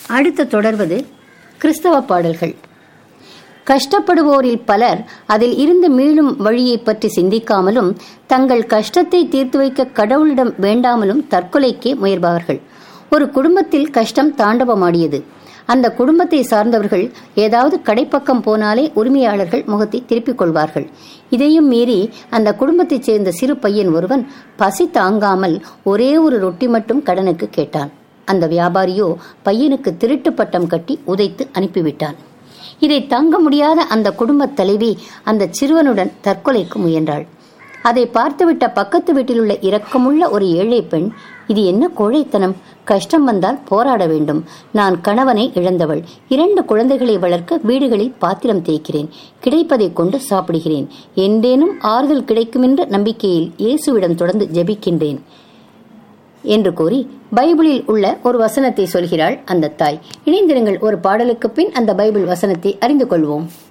அடுத்து தொடர்வது கிறிஸ்தவ பாடல்கள் கஷ்டப்படுவோரில் பலர் அதில் இருந்து மீளும் வழியை பற்றி சிந்திக்காமலும் தங்கள் கஷ்டத்தை தீர்த்து வைக்க கடவுளிடம் வேண்டாமலும் தற்கொலைக்கே முயல்பவர்கள் ஒரு குடும்பத்தில் கஷ்டம் தாண்டவமாடியது அந்த குடும்பத்தை சார்ந்தவர்கள் ஏதாவது கடைப்பக்கம் போனாலே உரிமையாளர்கள் முகத்தை திருப்பிக் கொள்வார்கள் இதையும் மீறி அந்த குடும்பத்தைச் சேர்ந்த சிறு பையன் ஒருவன் பசி தாங்காமல் ஒரே ஒரு ரொட்டி மட்டும் கடனுக்கு கேட்டான் அந்த வியாபாரியோ பையனுக்கு திருட்டு பட்டம் கட்டி உதைத்து அனுப்பிவிட்டான் இதை தாங்க முடியாத அந்த குடும்பத் தலைவி அந்த சிறுவனுடன் தற்கொலைக்கு முயன்றாள் அதை பார்த்துவிட்ட பக்கத்து வீட்டில் உள்ள இரக்கமுள்ள ஒரு ஏழை பெண் இது என்ன கோழைத்தனம் கஷ்டம் வந்தால் போராட வேண்டும் நான் கணவனை இழந்தவள் இரண்டு குழந்தைகளை வளர்க்க வீடுகளில் பாத்திரம் தேய்க்கிறேன் கிடைப்பதைக் கொண்டு சாப்பிடுகிறேன் என்றேனும் ஆறுதல் கிடைக்குமென்ற நம்பிக்கையில் இயேசுவிடம் தொடர்ந்து ஜெபிக்கின்றேன் என்று கூறி பைபிளில் உள்ள ஒரு வசனத்தை சொல்கிறாள் அந்த தாய் இணைந்திருங்கள் ஒரு பாடலுக்கு பின் அந்த பைபிள் வசனத்தை அறிந்து கொள்வோம்